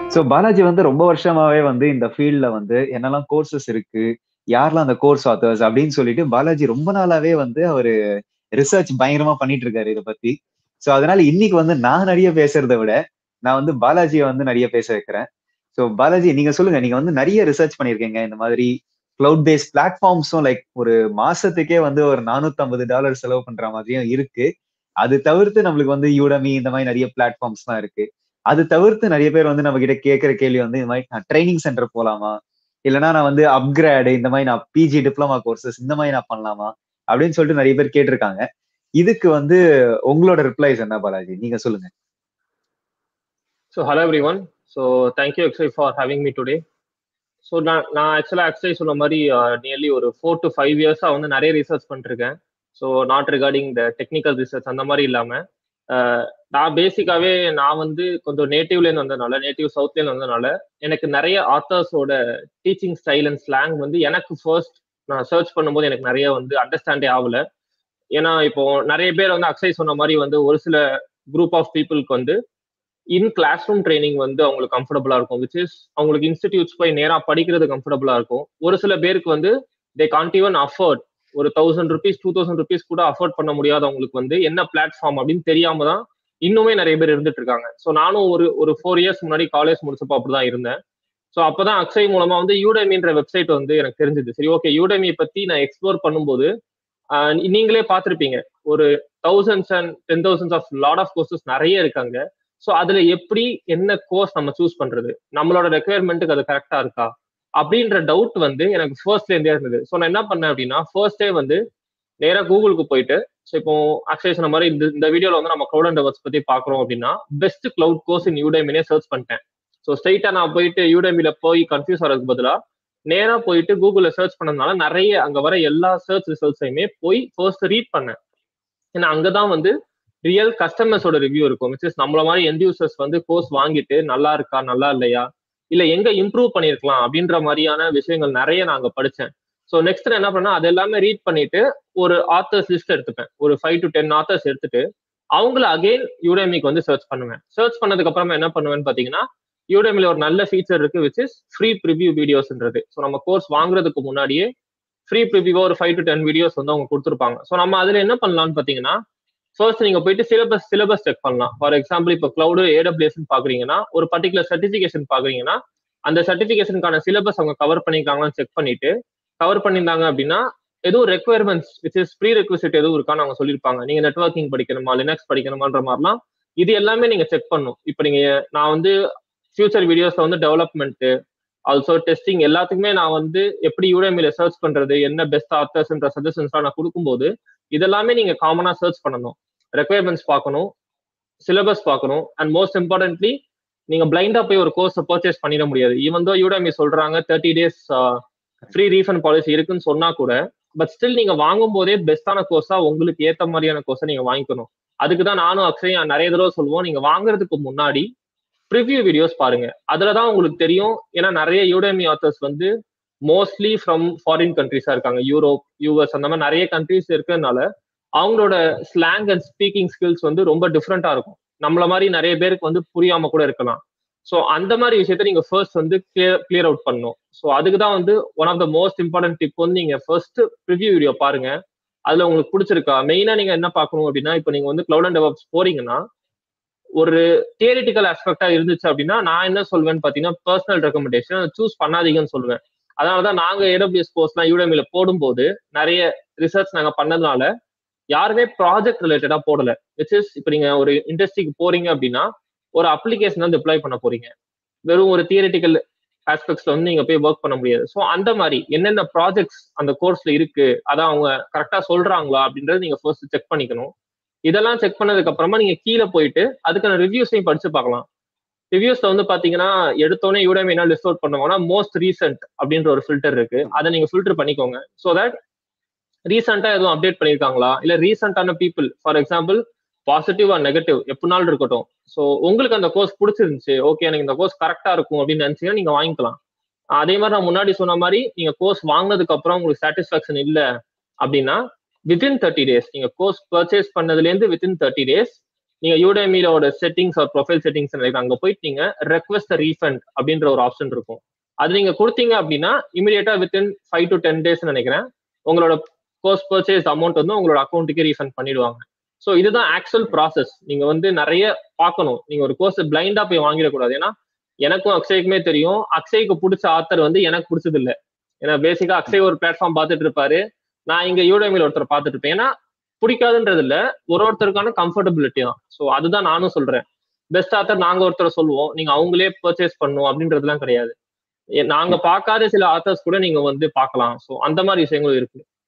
so Balaji வந்து ரொம்ப வருஷமாவே வந்து இந்த ஃபீல்ட்ல வந்து என்னெல்லாம் கோர்சஸ் இருக்கு யாரெல்லாம் அந்த கோர்ஸ் ஆத்தர்ஸ் அப்படின்னு சொல்லிட்டு பாலாஜி ரொம்ப நாளாவே வந்து அவரு ரிசர்ச் பயங்கரமா பண்ணிட்டு இருக்காரு இதை பத்தி ஸோ அதனால இன்னைக்கு வந்து நான் நிறைய பேசுறதை விட நான் வந்து பாலாஜியை வந்து நிறைய பேச வைக்கிறேன் ஸோ பாலாஜி நீங்க சொல்லுங்க நீங்க வந்து நிறைய ரிசர்ச் பண்ணிருக்கீங்க இந்த மாதிரி கிளவுட் பேஸ் பிளாட்ஃபார்ம்ஸும் லைக் ஒரு மாசத்துக்கே வந்து ஒரு நானூத்தி ஐம்பது டாலர் செலவு பண்ற மாதிரியும் இருக்கு அது தவிர்த்து நம்மளுக்கு வந்து யூடமி இந்த மாதிரி நிறைய பிளாட்ஃபார்ம்ஸ் தான் இருக்கு அது தவிர்த்து நிறைய பேர் வந்து நம்ம கிட்ட கேட்கிற கேள்வி வந்து இந்த மாதிரி நான் ட்ரைனிங் சென்டர் போலாமா இல்லைன்னா நான் வந்து அப்கிரேடு இந்த மாதிரி நான் பிஜி டிப்ளமா கோர்சஸ் இந்த மாதிரி நான் பண்ணலாமா அப்படின்னு சொல்லிட்டு நிறைய பேர் கேட்டிருக்காங்க இதுக்கு வந்து உங்களோட ரிப்ளைஸ் என்ன பாலாஜி நீங்க சொல்லுங்க so hello everyone so thank you எக்ஸை for having me today so நான் நான் ஆக்சுவலாக எக்ஸை சொன்ன மாதிரி நியர்லி ஒரு ஃபோர் டு ஃபைவ் இயர்ஸாக வந்து நிறைய ரிசர்ச் பண்ணிருக்கேன் so not regarding the technical research அந்த மாதிரி இல்லாமல் நான் பேசிக்காவே நான் வந்து கொஞ்சம் நேட்டிவ்லேருந்து வந்ததுனால நேட்டிவ் சவுத்லேருந்து வந்ததுனால எனக்கு நிறைய ஆத்தர்ஸோட டீச்சிங் ஸ்டைல் அண்ட் ஸ்லாங் வந்து எனக்கு ஃபர்ஸ்ட் நான் சர்ச் பண்ணும்போது எனக்கு நிறைய வந்து அண்டர்ஸ்டாண்டே ஆகல ஏன்னா இப்போ நிறைய பேர் வந்து அக்ஸை சொன்ன மாதிரி வந்து ஒரு சில குரூப் ஆஃப் பீப்புளுக்கு வந்து இன் கிளாஸ் ரூம் ட்ரைனிங் வந்து அவங்களுக்கு கம்ஃபர்டபுளா இருக்கும் விச் இஸ் அவங்களுக்கு இன்ஸ்டிடியூட்ஸ் போய் நேராக படிக்கிறது கம்ஃபர்டபுளா இருக்கும் ஒரு சில பேருக்கு வந்து தே கான்ட் ஈவன் அஃபோர்ட் ஒரு thousand rupees two thousand rupees கூட அஃபோர்ட் பண்ண முடியாதவங்களுக்கு வந்து என்ன பிளாட்ஃபார்ம் அப்படின்னு தெரியாம தான் இன்னுமே நிறைய பேர் இருந்துட்டு இருக்காங்க ஸோ நானும் ஒரு ஒரு ஃபோர் இயர்ஸ் முன்னாடி காலேஜ் முடிச்சப்போ அப்படிதான் இருந்தேன் ஸோ அப்போதான் அக்ஷய் மூலமா வந்து யூடமின்ற வெப்சைட் வந்து எனக்கு தெரிஞ்சது சரி ஓகே யூடமி பத்தி நான் எக்ஸ்ப்ளோர் பண்ணும்போது நீங்களே பார்த்துருப்பீங்க ஒரு thousands and ten thousands of lot of courses நிறைய இருக்காங்க ஸோ அதுல எப்படி என்ன கோர்ஸ் நம்ம சூஸ் பண்றது நம்மளோட ரெக்குயர்மெண்ட்டுக்கு அது கரெக்டா இருக்கா அப்படின்ற டவுட் வந்து எனக்கு ஃபர்ஸ்ட்ல இருந்தே இருந்தது ஸோ நான் என்ன பண்ணேன் அப்படின்னா ஃபர்ஸ்டே வந்து நேராக கூகுளுக்கு போயிட்டு ஸோ இப்போ அக்ஷய் சொன்ன மாதிரி இந்த இந்த வீடியோல வந்து நம்ம க்ளவுட் அண்ட் டெவலப்ஸ் பத்தி பாக்குறோம் அப்படின்னா பெஸ்ட் கிளவுட் கோர்ஸ் இன் யூடேமினே சர்ச் பண்ணிட்டேன் ஸோ ஸ்ட்ரைட்டா நான் போயிட்டு யூடேமில போய் கன்ஃபியூஸ் ஆகிறதுக்கு பதிலாக நேரா போயிட்டு கூகுளில் சர்ச் பண்ணதுனால நிறைய அங்க வர எல்லா சர்ச் ரிசல்ட்ஸையுமே போய் ஃபர்ஸ்ட் ரீட் பண்ணேன் ஏன்னா அங்கதான் வந்து ரியல் கஸ்டமர்ஸோட ரிவ்யூ இருக்கும் விச் இஸ் நம்மள மாதிரி எண்ட் யூசர்ஸ் வந்து கோர்ஸ் வாங்கிட்டு நல்லா இருக்கா நல்லா இல்லையா இல்ல எங்க இம்ப்ரூவ் பண்ணிருக்கலாம் அப்படின்ற மாதிரியான விஷயங்கள் நிறைய நான் அங்க படிச்சேன் ஸோ நெக்ஸ்ட் என்ன பண்ணா அது எல்லாமே ரீட் பண்ணிட்டு ஒரு ஆத்தர்ஸ் லிஸ்ட் எடுத்துப்பேன் ஒரு ஃபைவ் டு டென் ஆத்தர்ஸ் எடுத்துட்டு அவங்கள அகெயின் யூடேமிக்கு வந்து சர்ச் பண்ணுவேன் சர்ச் பண்ணதுக்கு அப்புறமா என்ன பண்ணுவேன்னு பாத்தீங்கன்னா யூடேமில ஒரு நல்ல ஃபீச்சர் இருக்கு விச் இஸ் ஃப்ரீ ப்ரிவியூ வீடியோஸ்ன்றது ஸோ நம்ம கோர்ஸ் வாங்குறதுக்கு முன்னாடியே ஃப்ரீ ப்ரிவியூவா ஒரு ஃபைவ் டு டென் வீடியோஸ் வந்து அவங்க கொடுத்துருப்பாங்க ஸோ நம்ம அதுல என்ன பண்ணலாம்னு பாத்தீங்கன்னா ஃபர்ஸ்ட் நீங்க போயிட்டு சிலபஸ் சிலபஸ் செக் பண்ணலாம் ஃபார் எக்ஸாம்பிள் இப்போ கிளவுடு ஏடபிள்யூஎஸ் பாக்குறீங்கன்னா ஒரு பர்டிகுலர் சர்டிபிகேஷன் பாக்குறீங்கன்னா அந்த சர்டிபிகேஷனுக்கான சிலபஸ் அவங்க கவர் பண்ணிருக்காங்களான்னு செக் பண்ணிட்டு கவர் பண்ணியிருந்தாங்க அப்படின்னா எதுவும் requirements which is prerequisite எதுவும் இருக்கான்னு அவங்க சொல்லியிருப்பாங்க நீங்க நெட்ஒர்க்கிங் படிக்கணுமா லினக்ஸ் படிக்கணுமான்ற மாதிரிலாம் இது எல்லாமே நீங்க செக் பண்ணும் இப்போ நீங்க நான் வந்து ஃபியூச்சர் வீடியோஸ்ல வந்து டெவலப்மெண்ட் ஆல்சோ டெஸ்டிங் எல்லாத்துக்குமே நான் வந்து எப்படி யூடேமில சர்ச் பண்றது என்ன பெஸ்ட் ஆத்தர்ஸ்ன்ற சஜஷன்ஸ்லாம் நான் கொடுக்கும்போது இதெல்லாமே நீங்க காமனா சர்ச் பண்ணணும் ரெக்குயர்மெண்ட்ஸ் பார்க்கணும் சிலபஸ் பார்க்கணும் அண்ட் மோஸ்ட் இம்பார்ட்டன்ட்லி நீங்க பிளைண்டா போய் ஒரு கோர்ஸை பர்ச்சேஸ் பண்ணிட முடியாது ஈவன் தோ யூடேமி சொல்றாங்க thirty days free refund policy இருக்குன்னு சொன்னா கூட பட் ஸ்டில் நீங்க வாங்கும் போதே பெஸ்டான கோர்ஸா உங்களுக்கு ஏத்த மாதிரியான கோர்ஸை நீங்க வாங்கிக்கணும் அதுக்கு தான் நானும் அக்ஷய் நிறைய தடவை சொல்லுவோம் நீங்க வாங்குறதுக்கு முன்னாடி ப்ரிவியூ வீடியோஸ் பாருங்க அதுல தான் உங்களுக்கு தெரியும் ஏன்னா நிறைய யூடேமி ஆத்தர்ஸ் வந்து மோஸ்ட்லி ஃப்ரம் ஃபாரின் கண்ட்ரிஸா இருக்காங்க யூரோப் யூஎஸ் அந்த மாதிரி நிறைய கண்ட்ரிஸ் இருக்கிறதுனால அவங்களோட ஸ்லாங் அண்ட் ஸ்பீக்கிங் ஸ்கில்ஸ் வந்து ரொம்ப டிஃப்ரெண்டா இருக்கும் நம்மள மாதிரி நிறைய பேருக்கு வந்து புரியாம கூட இருக்கலாம் ஸோ அந்த மாதிரி விஷயத்த நீங்க ஃபர்ஸ்ட் வந்து கிளியர் கிளியர் அவுட் பண்ணணும் ஸோ அதுக்கு தான் வந்து one of the most important tip வந்து நீங்க ஃபர்ஸ்ட் ப்ரிவியூ வீடியோ பாருங்க அதுல உங்களுக்கு பிடிச்சிருக்கா மெயினா நீங்க என்ன பார்க்கணும் அப்படின்னா இப்போ நீங்க வந்து கிளவுட் அண்ட் டெவலப்ஸ் போறீங்கன்னா ஒரு தியரிட்டிக்கல் ஆஸ்பெக்டா இருந்துச்சு அப்படின்னா நான் என்ன சொல்வேன்னு பாத்தீங்கன்னா பர்சனல் ரெக்கமெண்டேஷன் சூஸ் பண்ணாதீங்கன்னு சொல்லுவேன் அதனாலதான் நாங்க ஏடபிள்யூஎஸ் கோர்ஸ்லாம் யூடமில போடும்போது நிறைய ரிசர்ச் நாங்க பண்ணதுனால யாருமே ப்ராஜெக்ட் ரிலேட்டடா போடல விச் இஸ் இப்போ நீங்க ஒரு இண்டஸ்ட்ரிக்கு போறீங்க அப்படின்னா ஒரு அப்ளிகேஷன் வந்து டிப்ளாய் பண்ண போறீங்க வெறும் ஒரு தியரிட்டிக்கல் ஆஸ்பெக்ட்ஸ்ல வந்து நீங்க போய் ஒர்க் பண்ண முடியாது ஸோ அந்த மாதிரி என்னென்ன ப்ராஜெக்ட்ஸ் அந்த கோர்ஸ்ல இருக்கு அதான் அவங்க கரெக்டா சொல்றாங்களா அப்படின்றத நீங்க ஃபர்ஸ்ட் செக் பண்ணிக்கணும் இதெல்லாம் செக் பண்ணதுக்கு அப்புறமா நீங்க கீழே போயிட்டு அதுக்கான ரிவ்யூஸையும் படிச்சு பார்க்கலாம் ரிவ்யூஸ்ல வந்து பாத்தீங்கன்னா எடுத்தோடனே யூடமே என்ன லிஸ்ட் அவுட் பண்ணுவாங்கன்னா மோஸ்ட் ரீசென்ட் அப்படின்ற ஒரு ஃபில்டர் இருக்கு அதை நீங்க ஃபில்டர் பண்ணிக்கோங்க ஸோ தட் ரீசெண்டா எதுவும் அப்டேட் பண்ணிருக்காங்களா இல்ல ரீசெண்டான people for example positive or negative எப்படினாலும் இருக்கட்டும் ஸோ உங்களுக்கு அந்த கோர்ஸ் பிடிச்சிருந்துச்சு ஓகே எனக்கு இந்த கோர்ஸ் கரெக்டா இருக்கும் அப்படின்னு நினைச்சீங்கன்னா நீங்க வாங்கிக்கலாம் அதே மாதிரி நான் முன்னாடி சொன்ன மாதிரி நீங்க கோர்ஸ் வாங்கினதுக்கு அப்புறம் உங்களுக்கு சாட்டிஸ்பாக்சன் இல்லை அப்படின்னா வித்தின் தேர்ட்டி டேஸ் நீங்க கோர்ஸ் பர்ச்சேஸ் பண்ணதுலேருந்து வித்தின் தேர்ட்டி டேஸ் நீங்க யூடேமியோட செட்டிங்ஸ் ஒரு ப்ரொஃபைல் செட்டிங்ஸ் அங்க போயிட்டு நீங்க ரெக்வஸ்ட் ரீஃபண்ட் அப்படின்ற ஒரு ஆப்ஷன் இருக்கும் அது நீங்க கொடுத்தீங்க அப்படின்னா இமீடியட்டா within five to ten days நினைக்கிறேன் உங்களோட கோர்ஸ் பர்ச்சேஸ் அமௌண்ட் வந்து உங்களோட அக்கௌண்ட்டுக்கே ரீஃபண்ட் பண்ணிடுவாங்க ஸோ இதுதான் ஆக்சுவல் ப்ராசஸ் நீங்க வந்து நிறைய பார்க்கணும் நீங்க ஒரு கோர்ஸ் பிளைண்டா போய் வாங்கிடக்கூடாது ஏன்னா எனக்கும் அக்ஷய்க்குமே தெரியும் அக்ஷய்க்கு பிடிச்ச ஆத்தர் வந்து எனக்கு பிடிச்சது இல்லை ஏன்னா பேசிக்கா அக்ஷய் ஒரு பிளாட்ஃபார்ம் பார்த்துட்டு இருப்பாரு நான் இங்க யூடேமியில் ஒருத்தர் பார்த்துட்டு இருப்பேன் ஏன்னா பிடிக்காதுன்றது இல்ல ஒரு ஒருத்தருக்கான கம்ஃபர்டபிலிட்டி தான் ஸோ அதுதான் நானும் சொல்றேன் பெஸ்ட் ஆத்தர் நாங்க ஒருத்தர் சொல்லுவோம் நீங்க அவங்களே பர்ச்சேஸ் பண்ணும் அப்படின்றதுலாம் கிடையாது நாங்க பார்க்காத சில ஆத்தர்ஸ் கூட நீங்க வந்து பார்க்கலாம் ஸோ அந்த மாதிரி விஷயங்களும் இருக்கு